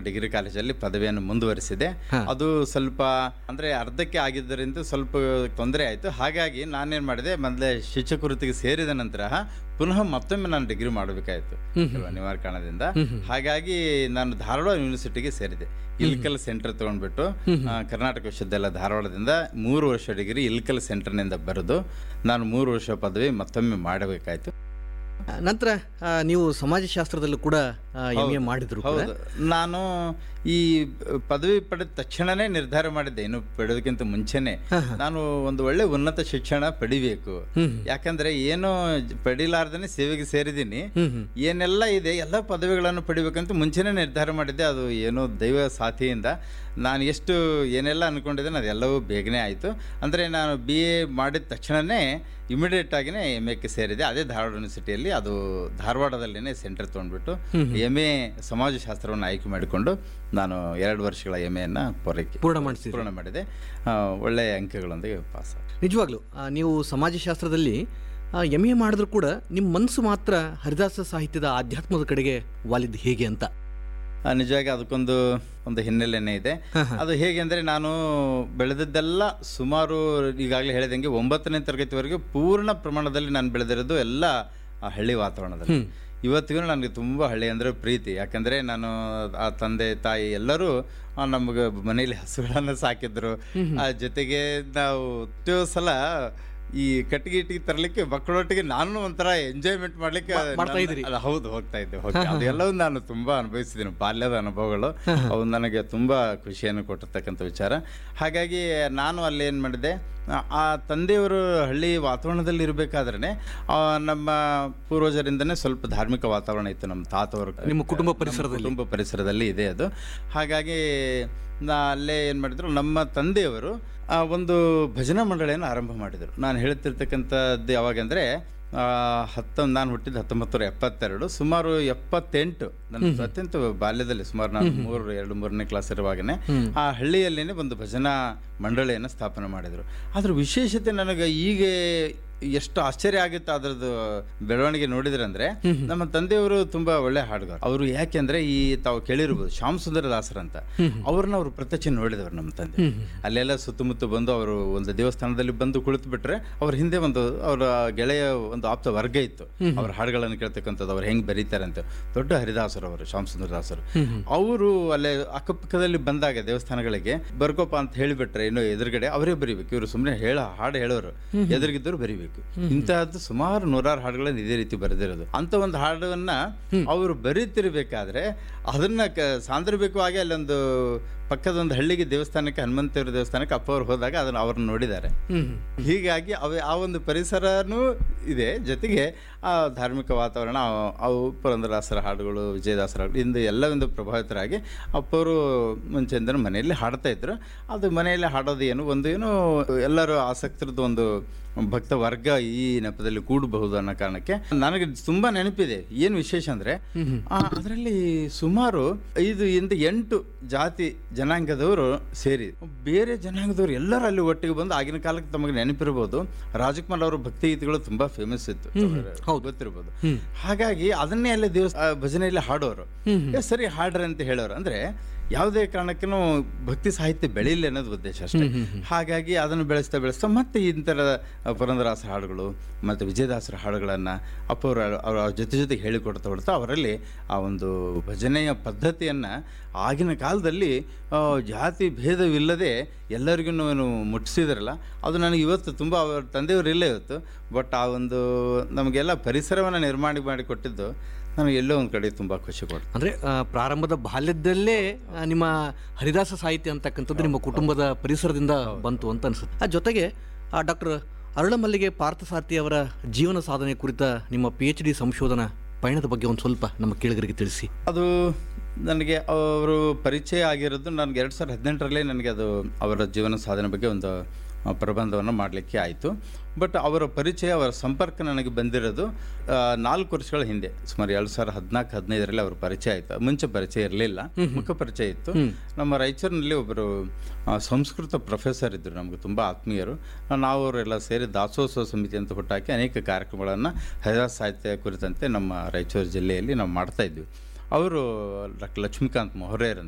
Degree ಕಾಲೇಜಲ್ಲಿ ಪದವಿಯನ್ನು ಮುಂದುವರಿಸಿದೆ ಅದು ಸ್ವಲ್ಪ ಅಂದ್ರೆ ಅರ್ಧಕ್ಕೆ ಆಗಿದ್ದರಿಂದ ಸ್ವಲ್ಪ ತೊಂದರೆ ಆಯಿತು ಹಾಗಾಗಿ ನಾನೇನು ಮಾಡಿದೆ ಮೊದಲೇ ಶಿಕ್ಷಕ ವೃತ್ತಿಗೆ ಸೇರಿದ ನಂತರ ಪುನಃ ಮತ್ತೊಮ್ಮೆ ನಾನು ಡಿಗ್ರಿ ಮಾಡಬೇಕಾಯಿತು ಕೆಲವು ಅನಿವಾರ್ಯ ಕಾರಣದಿಂದ ಹಾಗಾಗಿ ನಾನು ಧಾರವಾಡ ಯೂನಿವರ್ಸಿಟಿಗೆ ಸೇರಿದೆ ಇಲ್ಕಲ್ ಸೆಂಟರ್ ತಗೊಂಡ್ಬಿಟ್ಟು ಆ, ಕರ್ನಾಟಕ ವಿಶ್ವವಿದ್ಯಾಲಯ ಧಾರವಾಡದಿಂದ ಮೂರು ವರ್ಷ ಡಿಗ್ರಿ ಇಲ್ಕಲ್ ಸೆಂಟರ್ನಿಂದ ಬರೆದು ನಾನು ಮೂರು ವರ್ಷ ಪದವಿ ಮತ್ತೊಮ್ಮೆ ಮಾಡಬೇಕಾಯಿತು ಆ, ನಂತರ ಆ, ನೀವು ಸಮಾಜಶಾಸ್ತ್ರದಲ್ಲೂ ಕೂಡ ಎಂ ಎ ಮಾಡಿದ್ರು ಕೂಡ. ಹೌದು ನಾನು ಈ ಪದವಿ ಪಡೆದ ತಕ್ಷಣನೇ ನಿರ್ಧಾರ ಮಾಡಿದ್ದೆ ಇನ್ನು ಪಡೆಯೋದಕ್ಕಿಂತ ಮುಂಚೆನೆ ನಾನು ಒಂದು ಒಳ್ಳೆ ಉನ್ನತ ಶಿಕ್ಷಣ ಪಡಿಬೇಕು ಯಾಕಂದ್ರೆ ಏನು ಜ- ಪಡಿಲಾರ್ದನೆ ಸೇವೆಗೆ ಸೇರಿದ್ದೀನಿ ಏನೆಲ್ಲ ಇದೆ ಎಲ್ಲ ಪದವಿಗಳನ್ನು ಪಡಿಬೇಕಂತ ಮುಂಚೆನೆ ನಿರ್ಧಾರ ಮಾಡಿದ್ದೆ ಅದು ಏನೋ ದೈವ ಸಾಥಿಯಿಂದ ನಾನು ಎಷ್ಟು ಏನೆಲ್ಲ ಅನ್ಕೊಂಡಿದ್ದೇನೆ ಅದೆಲ್ಲವೂ ಬೇಗನೆ ಆಯಿತು ಅಂದರೆ ನಾನು ಬಿ ಎ ಮಾಡಿದ ತಕ್ಷಣವೇ ಇಮಿಡಿಯೇಟ್ ಆಗಿನೇ ಎಮ್ ಎಕ್ಕೆ ಸೇರಿದೆ ಅದೇ ಧಾರವಾಡ ಯೂನಿವರ್ಸಿಟಿಯಲ್ಲಿ ಅದು ಧಾರವಾಡದಲ್ಲಿನೇ ಸೆಂಟರ್ ತೊಗೊಂಡ್ಬಿಟ್ಟು ಎಮ್ ಎ ಸಮಾಜಶಾಸ್ತ್ರವನ್ನು ಆಯ್ಕೆ ಮಾಡಿಕೊಂಡು ನಾನು ಎರಡು ವರ್ಷಗಳ ಎಮ್ ಎಯನ್ನು ಪೂರೈಕೆ ಪೂರ್ಣ ಮಾಡಿಸಿದ್ರಿ. ಪೂರ್ಣ ಮಾಡಿದೆ ಆ, ಒಳ್ಳೆಯ ಅಂಕಗಳೊಂದಿಗೆ ಪಾಸ್ ಆದೆ ನಿಜವಾಗ್ಲೂ ಆ, ನೀವು ಸಮಾಜಶಾಸ್ತ್ರದಲ್ಲಿ ಎಂ ಎ ಮಾಡಿದ್ರು ಕೂಡ ನಿಮ್ಮ ಮನಸ್ಸು ಮಾತ್ರ ಹರಿದಾಸ ಸಾಹಿತ್ಯದ ಆಧ್ಯಾತ್ಮದ ಕಡೆಗೆ ವಾಲಿದ್ದು ಹೇಗೆ ಅಂತ ಆ, ನಿಜವಾಗಿ ಅದಕ್ಕೊಂದು ಒಂದು ಹಿನ್ನೆಲೆನೇ ಇದೆ ಅದು ಹೇಗೆ ಅಂದರೆ ನಾನು ಬೆಳೆದದ್ದೆಲ್ಲ ಸುಮಾರು ಈಗಾಗಲೇ ಹೇಳಿದಂಗೆ ಒಂಬತ್ತನೇ ತರಗತಿವರೆಗೆ ಪೂರ್ಣ ಪ್ರಮಾಣದಲ್ಲಿ ನಾನು ಬೆಳೆದಿರೋದು ಎಲ್ಲ ಆ ಹಳ್ಳಿ ವಾತಾವರಣದಲ್ಲಿ ಇವತ್ತಿಗೂ ನನಗೆ ತುಂಬ ಹಳ್ಳಿ ಅಂದರೆ ಪ್ರೀತಿ ಯಾಕಂದರೆ ನಾನು ಆ ತಂದೆ ತಾಯಿ ಎಲ್ಲರೂ ಆ, ನಮಗೆ ಮನೆಯಲ್ಲಿ ಹಸುಗಳನ್ನು ಸಾಕಿದ್ರು ಆ ಜೊತೆಗೆ ನಾವು ಎಷ್ಟೋ ಸಲ ಈ ಕಟ್ಟಿಗೆ ಇಟ್ಟಿಗೆ ತರಲಿಕ್ಕೆ ಮಕ್ಕಳೊಟ್ಟಿಗೆ ನಾನು ಒಂಥರ ಎಂಜಾಯ್ಮೆಂಟ್ ಮಾಡ್ಲಿಕ್ಕೆ ಮಾಡ್ತಾ ನನ್ನ- ಇದ್ರಿ. ಅಲ್ಲ ಹೌದು ಹೋಗ್ತಾ ಇದ್ದೆ ಹೋಗ್ತಾ ಅದೆಲ್ಲವೂ ನಾನು ತುಂಬಾ ಅನುಭವಿಸಿದ್ದೀನಿ ಬಾಲ್ಯದ ಅನುಭವಗಳು ಅವು ನನಗೆ ತುಂಬಾ ಖುಷಿಯನ್ನು ಕೊಟ್ಟಿರ್ತಕ್ಕಂಥ ವಿಚಾರ ಹಾಗಾಗಿ ನಾನು ಅಲ್ಲಿ ಏನು ಮಾಡಿದೆ ಆ- ಆ ತಂದೆಯವರು ಹಳ್ಳಿ ವಾತಾವರಣದಲ್ಲಿ ಇರಬೇಕಾದ್ರೆ ನಮ್ಮ ಪೂರ್ವಜರಿಂದನೇ ಸ್ವಲ್ಪ ಧಾರ್ಮಿಕ ವಾತಾವರಣ ಇತ್ತು ನಮ್ಮ ತಾತವರು ನಿಮ್ಮ ಕುಟುಂಬ ನಮ್ಮ ಪರಿಸರದಲ್ಲಿ. ಕುಟುಂಬ ಪರಿಸರದಲ್ಲಿ ಇದೆ ಅದು ಹಾಗಾಗಿ ನಾ ಅಲ್ಲೇ ಏನು ಮಾಡಿದ್ರು ನಮ್ಮ ತಂದೆಯವರು ಆ, ಒಂದು ಭಜನಾ ಮಂಡಳಿಯನ್ನು ಆರಂಭ ಮಾಡಿದರು ನಾನು ಹೇಳ್ತಿರ್ತಕ್ಕಂಥದ್ದು ಯಾವಾಗಂದರೆ ಹತ್ತೊಂದು ನಾನು ಹುಟ್ಟಿದ ಹತ್ತೊಂಬತ್ತು ನೂರ ಎಪ್ಪತ್ತೆರಡು ಸುಮಾರು ಎಪ್ಪತ್ತೆಂಟು ನನ್ನ ಅತ್ಯಂತ ಬಾಲ್ಯದಲ್ಲಿ ಸುಮಾರು ನಾನು ಮೂರು ಎರಡು ಮೂರನೇ ಕ್ಲಾಸ್ ಇರುವಾಗನೇ ಆ ಹಳ್ಳಿಯಲ್ಲಿನೇ ಒಂದು ಭಜನಾ ಮಂಡಳಿಯನ್ನು ಸ್ಥಾಪನೆ ಮಾಡಿದರು ಅದ್ರ ವಿಶೇಷತೆ ನನಗೆ ಈಗ ಎಷ್ಟು ಆಶ್ಚರ್ಯ ಆಗುತ್ತೆ ಅದರದ್ದು ಬೆಳವಣಿಗೆ ನೋಡಿದ್ರೆ ಅಂದ್ರೆ ನಮ್ಮ ತಂದೆಯವರು ತುಂಬಾ ಒಳ್ಳೆ ಹಾಡುಗಾರ ಅವರು ಯಾಕೆಂದ್ರೆ ಈ ತಾವು ಕೇಳಿರ್ಬೋದು ಶ್ಯಾಮ್ ಸುಂದರ ದಾಸರ್ ಅಂತ ಅವ್ರನ್ನ ಅವರು ಪ್ರತ್ಯಕ್ಷ ನೋಡಿದವರು ನಮ್ಮ ತಂದೆ ಅಲ್ಲೆಲ್ಲ ಸುತ್ತಮುತ್ತ ಬಂದು ಅವರು ಒಂದು ದೇವಸ್ಥಾನದಲ್ಲಿ ಬಂದು ಕುಳಿತು ಬಿಟ್ರೆ ಅವ್ರ ಹಿಂದೆ ಒಂದು ಅವರ ಗೆಳೆಯ ಒಂದು ಆಪ್ತ ವರ್ಗ ಇತ್ತು ಅವ್ರ ಹಾಡುಗಳನ್ನು ಕೇಳ್ತಕ್ಕಂಥದ್ದು ಅವ್ರು ಹೆಂಗ್ ಬರೀತಾರೆ ಅಂತ ದೊಡ್ಡ ಹರಿದಾಸರು ಅವರು ಶ್ಯಾಮ್ ಸುಂದರ ದಾಸರು ಅವರು ಅಲ್ಲೇ ಅಕ್ಕಪಕ್ಕದಲ್ಲಿ ಬಂದಾಗ ದೇವಸ್ಥಾನಗಳಿಗೆ ಬರ್ಕೋಪ ಅಂತ ಹೇಳಿಬಿಟ್ರೆ ಇನ್ನು ಎದುರುಗಡೆ ಅವರೇ ಬರೀಬೇಕು ಇವರು ಸುಮ್ಮನೆ ಹೇಳ ಹಾಡು ಹೇಳೋರು ಎದುರಿಗಿದ್ದವರು ಬರೀಬೇಕು ಇಂತಹದ್ದು ಸುಮಾರು ನೂರಾರು ಹಾಡುಗಳನ್ನು ಇದೇ ರೀತಿ ಬರೆದಿರೋದು ಅಂತ ಒಂದು ಹಾಡನ್ನ ಅವರು ಬರೀತಿರ್ಬೇಕಾದ್ರೆ ಅದನ್ನ ಕ ಸಾಂದರ್ಭಿಕವಾಗಿ ಅಲ್ಲೊಂದು ಪಕ್ಕದ ಒಂದು ಹಳ್ಳಿಗೆ ದೇವಸ್ಥಾನಕ್ಕೆ ಹನುಮಂತೇವ್ರ ದೇವಸ್ಥಾನಕ್ಕೆ ಅಪ್ಪ ಅವ್ರು ಹೋದಾಗ ಅದನ್ನ ಅವ್ರನ್ನ ನೋಡಿದ್ದಾರೆ ಹೀಗಾಗಿ ಅವ ಆ ಒಂದು ಪರಿಸರನೂ ಇದೆ ಜೊತೆಗೆ ಆ ಧಾರ್ಮಿಕ ವಾತಾವರಣ ಅವ್- ಅವು ಪುರಂದರದಾಸರ ಹಾಡುಗಳು ವಿಜಯದಾಸರ ಹಾಡುಗಳು ಇಂದು ಎಲ್ಲವಿಂದ ಪ್ರಭಾವಿತರಾಗಿ ಅಪ್ಪವರು ಮುಂಚೆಯಿಂದ ಮನೆಯಲ್ಲಿ ಹಾಡ್ತಾ ಇದ್ರು ಅದು ಮನೆಯಲ್ಲಿ ಹಾಡೋದು ಏನು ಒಂದು ಏನು ಎಲ್ಲರೂ ಆಸಕ್ತರದ್ದು ಒಂದು ಭಕ್ತ ವರ್ಗ ಈ ನೆಪದಲ್ಲಿ ಕೂಡಬಹುದು ಅನ್ನೋ ಕಾರಣಕ್ಕೆ ನನಗೆ ತುಂಬಾ ನೆನಪಿದೆ ಏನು ವಿಶೇಷ ಅಂದ್ರೆ ಅದರಲ್ಲಿ ಸುಮಾರು ಐದು ಇಂದ ಎಂಟು ಜಾತಿ ಜನಾಂಗದವರು ಸೇರಿ ಬೇರೆ ಜನಾಂಗದವರು ಎಲ್ಲರೂ ಅಲ್ಲಿ ಒಟ್ಟಿಗೆ ಬಂದು ಆಗಿನ ಕಾಲಕ್ಕೆ ತಮಗೆ ನೆನಪಿರ್ಬೋದು ರಾಜಕುಮಾರ್ ಅವರ ಭಕ್ತಿ ಗೀತೆಗಳು ತುಂಬಾ ಫೇಮಸ್ ಇತ್ತು ಗೊತ್ತಿರ್ಬೋದು ಹಾಗಾಗಿ ಅದನ್ನೇ ಅಲ್ಲಿ ದೇವಸ್ ಆ ಭಜನೆಯಲ್ಲಿ ಹಾಡೋರು ಏ, ಸರಿ ಹಾಡ್ರಿ ಅಂತ ಹೇಳೋರು ಅಂದ್ರೆ ಯಾವುದೇ ಕಾರಣಕ್ಕೂ ಭಕ್ತಿ ಸಾಹಿತ್ಯ ಬೆಳೀಲಿ ಅನ್ನೋದು ಉದ್ದೇಶ ಅಷ್ಟೇ ಹಾಗಾಗಿ ಅದನ್ನು ಬೆಳೆಸ್ತಾ ಬೆಳೆಸ್ತಾ ಮತ್ತೆ ಇಂಥರ ಪುರಂದರಾಸರ ಹಾಡುಗಳು ಮತ್ತು ವಿಜಯದಾಸರ ಹಾಡುಗಳನ್ನು ಅಪ್ಪವರು ಅವರ ಜೊತೆ ಜೊತೆಗೆ ಹೇಳಿಕೊಡ್ತಾ ಕೊಡ್ತಾ ಅವರಲ್ಲಿ ಆ ಒಂದು ಭಜನೆಯ ಪದ್ಧತಿಯನ್ನು ಆಗಿನ ಕಾಲದಲ್ಲಿ ಆ, ಜಾತಿ ಭೇದವಿಲ್ಲದೆ ಎಲ್ಲರಿಗೂ ಏನು ಮುಟ್ಟಿಸಿದ್ರಲ್ಲ ಅದು ನನಗೆ ಇವತ್ತು ತುಂಬ ಅವರ ತಂದೆಯವರು ಇಲ್ಲ ಇವತ್ತು ಬಟ್ ಆ ಒಂದು ನಮಗೆಲ್ಲ ಪರಿಸರವನ್ನು ನಿರ್ಮಾಣ ಮಾಡಿ ಕೊಟ್ಟಿದ್ದು ನನಗೆ ಎಲ್ಲೋ ಒಂದು ಕಡೆ ತುಂಬ ಖುಷಿ ಕೊಡ್ತು ಅಂದ್ರೆ ಆ, ಪ್ರಾರಂಭದ ಬಾಲ್ಯದಲ್ಲೇ ಆ, ನಿಮ್ಮ ಹರಿದಾಸ ಸಾಹಿತ್ಯ ಅಂತಕ್ಕಂಥದ್ದು ನಿಮ್ಮ ಕುಟುಂಬದ ಪರಿಸರದಿಂದ ಬಂತು ಅಂತ ಅನ್ಸುತ್ತೆ ಆ ಜೊತೆಗೆ ಡಾಕ್ಟರ್ ಅರಳಮಲ್ಲಿಗೆ ಪಾರ್ಥಸಾರಥಿ ಅವರ ಜೀವನ ಸಾಧನೆ ಕುರಿತ ನಿಮ್ಮ ಪಿ ಎಚ್ ಡಿ ಸಂಶೋಧನಾ ಪಯಣದ ಬಗ್ಗೆ ಒಂದು ಸ್ವಲ್ಪ ನಮ್ಮ ಕೇಳಿಗರಿಗೆ ತಿಳಿಸಿ ಅದು ನನಗೆ ಅವರು ಪರಿಚಯ ಆಗಿರೋದು ನನಗೆ ಎರಡು ಸಾವಿರದ ಹದಿನೆಂಟರಲ್ಲೇ ನನಗೆ ಅದು ಅವರ ಜೀವನ ಸಾಧನೆ ಬಗ್ಗೆ ಒಂದು ಆ, ಪ್ರಬಂಧವನ್ನು ಮಾಡಲಿಕ್ಕೆ ಆಯಿತು ಬಟ್ ಅವರ ಪರಿಚಯ ಅವರ ಸಂಪರ್ಕ ನನಗೆ ಬಂದಿರೋದು ಆ, ನಾಲ್ಕು ವರ್ಷಗಳ ಹಿಂದೆ ಸುಮಾರು ಎರಡು ಸಾವಿರದ ಹದಿನಾಲ್ಕು ಹದಿನೈದರಲ್ಲಿ ಅವರ ಪರಿಚಯ ಆಯಿತು ಮುಂಚೆ ಪರಿಚಯ ಇರಲಿಲ್ಲ ಮುಖ ಪರಿಚಯ ಇತ್ತು ನಮ್ಮ ರಾಯಚೂರಿನಲ್ಲಿ ಒಬ್ಬರು ಆ, ಸಂಸ್ಕೃತ ಪ್ರೊಫೆಸರ್ ಇದ್ದರು ನಮಗೆ ತುಂಬ ಆತ್ಮೀಯರು ನಾವು ಅವರೆಲ್ಲ ಸೇರಿ ದಾಸೋತ್ಸವ ಸಮಿತಿ ಅಂತ ಹುಟ್ಟಾಕಿ ಅನೇಕ ಕಾರ್ಯಕ್ರಮಗಳನ್ನು ಹರಿದಾಸ ಸಾಹಿತ್ಯ ಕುರಿತಂತೆ ನಮ್ಮ ರಾಯಚೂರು ಜಿಲ್ಲೆಯಲ್ಲಿ ನಾವು ಮಾಡ್ತಾ ಇದ್ವಿ ಅವರು ಡಾಕ್ಟರ್ ಲಕ್ಷ್ಮೀಕಾಂತ್ ಮೊಹರೇರ್ ಅಂತ